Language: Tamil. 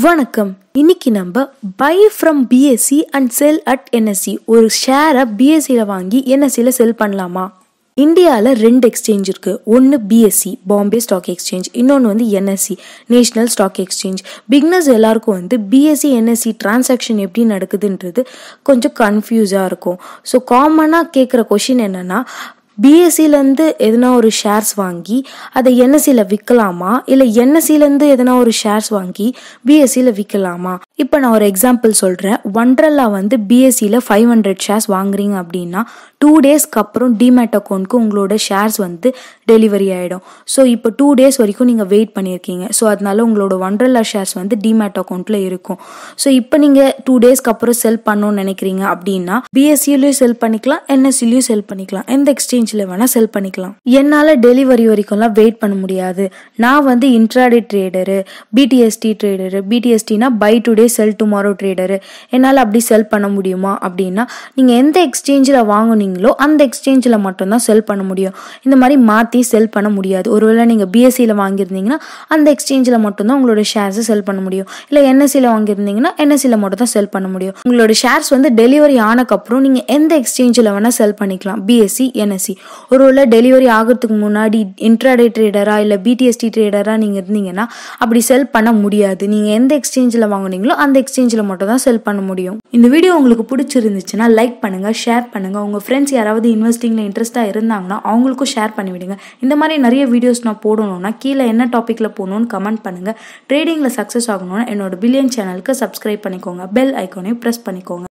வணக்கம் இன்னைக்கு நம்ம buy from BSE and sell at NSE ஒரு ஷேரை பிஎஸ்சியில் வாங்கி என்எஸ்சியில் செல் பண்ணலாமா இந்தியாவில் ரெண்டு எக்ஸ்சேஞ்ச் இருக்குது ஒன்று பிஎஸ்சி பாம்பே ஸ்டாக் எக்ஸ்சேஞ்ச் இன்னொன்று வந்து என்எஸ்சி நேஷ்னல் ஸ்டாக் எக்ஸ்சேஞ்ச் பிக்னஸ் எல்லாருக்கும் வந்து பிஎஸ்சி என்எஸ்சி டிரான்சாக்ஷன் எப்படி நடக்குதுன்றது கொஞ்சம் கன்ஃபியூஸாக இருக்கும் ஸோ காமனாக கேட்குற கொஷின் என்னென்னா பிஎஸ்சிலேருந்து எதனா ஒரு ஷேர்ஸ் வாங்கி அதை என்எஸ்சியில் விற்கலாமா இல்லை என்எஸ்சிலேருந்து எதனா ஒரு ஷேர்ஸ் வாங்கி பிஎஸ்சியில் விற்கலாமா இப்போ நான் ஒரு எக்ஸாம்பிள் சொல்கிறேன் ஒன்றல்லா வந்து பிஎஸ்சியில் ஃபைவ் ஹண்ட்ரட் ஷேர்ஸ் வாங்குறீங்க அப்படின்னா டூ டேஸ்க்கு அப்புறம் டிமேட் அக்கௌண்ட்க்கு உங்களோட ஷேர்ஸ் வந்து டெலிவரி ஆகிடும் ஸோ இப்போ டூ டேஸ் வரைக்கும் நீங்கள் வெயிட் பண்ணியிருக்கீங்க ஸோ அதனால உங்களோட ஒன்றல்லா ஷேர்ஸ் வந்து டிமேட் அக்கௌண்ட்டில் இருக்கும் ஸோ இப்போ நீங்கள் டூ டேஸ்க்கு அப்புறம் செல் பண்ணணும்னு நினைக்கிறீங்க அப்படின்னா பிஎஸ்சிலையும் செல் பண்ணிக்கலாம் என்எஸ்சிலையும் செல் பண்ணிக்கலாம் எந்த எக்ஸ்சேஞ்சில் வேணால் செல் பண்ணிக்கலாம் என்னால் டெலிவரி வரைக்கும்லாம் வெயிட் பண்ண முடியாது நான் வந்து இன்ட்ராடே ட்ரேடரு பிடிஎஸ்டி ட்ரேடரு பிடிஎஸ்டினா buy today sell tomorrow trader என்னால் அப்படி செல் பண்ண முடியுமா அப்படின்னா நீங்கள் எந்த எக்ஸ்சேஞ்சில் வாங்குனீங்களோ அந்த எக்ஸ்சேஞ்சில் மட்டும்தான் செல் பண்ண முடியும் இந்த மாதிரி மாற்றி செல் பண்ண முடியாது ஒருவேளை நீங்கள் பிஎஸ்சியில் வாங்கியிருந்தீங்கன்னா அந்த எக்ஸ்சேஞ்சில் மட்டும்தான் உங்களோட ஷேர்ஸை செல் பண்ண முடியும் இல்லை என்எஸ்சியில் வாங்கியிருந்தீங்கன்னா என்எஸ்சியில் மட்டும் தான் செல் பண்ண முடியும் உங்களோட ஷேர்ஸ் வந்து டெலிவரி ஆனக்கப்புறம் நீங்கள் எந்த எக்ஸ்சேஞ்சில் வேணால் செல் பண்ணிக்கலாம் பிஎஸ்சி என்எஸ்சி ஒருவேளை டெலிவரி ஆகிறதுக்கு முன்னாடி இன்ட்ராடே ட்ரேடரா இல்லை பிடிஎஸ்டி ட்ரேடரா நீங்கள் இருந்தீங்கன்னா அப்படி செல் பண்ண முடியாது நீங்கள் எந்த எக்ஸ்சேஞ்சில் வாங்குனீங்களோ அந்த எக்ஸ்சேஞ்சில் மட்டும் தான் செல் பண்ண முடியும் இந்த வீடியோ உங்களுக்கு பிடிச்சிருந்துச்சுன்னா லைக் பண்ணுங்கள் ஷேர் பண்ணுங்கள் உங்கள் ஃப்ரெண்ட்ஸ் யாராவது இன்வெஸ்டிங்கில் இன்ட்ரெஸ்ட்டாக இருந்தாங்கன்னா அவங்களுக்கும் ஷேர் பண்ணி விடுங்க இந்த மாதிரி நிறைய வீடியோஸ் நான் போடணும்னா கீழே என்ன டாப்பிக்கில் போகணும்னு கமெண்ட் பண்ணுங்கள் ட்ரேடிங்கில் சக்ஸஸ் ஆகணும்னா என்னோட பில்லியன் சேனலுக்கு சப்ஸ்கிரைப் பண்ணிக்கோங்க பெல் ஐக்கானையும் ப்ரெஸ் பண்ணிக்கோங்க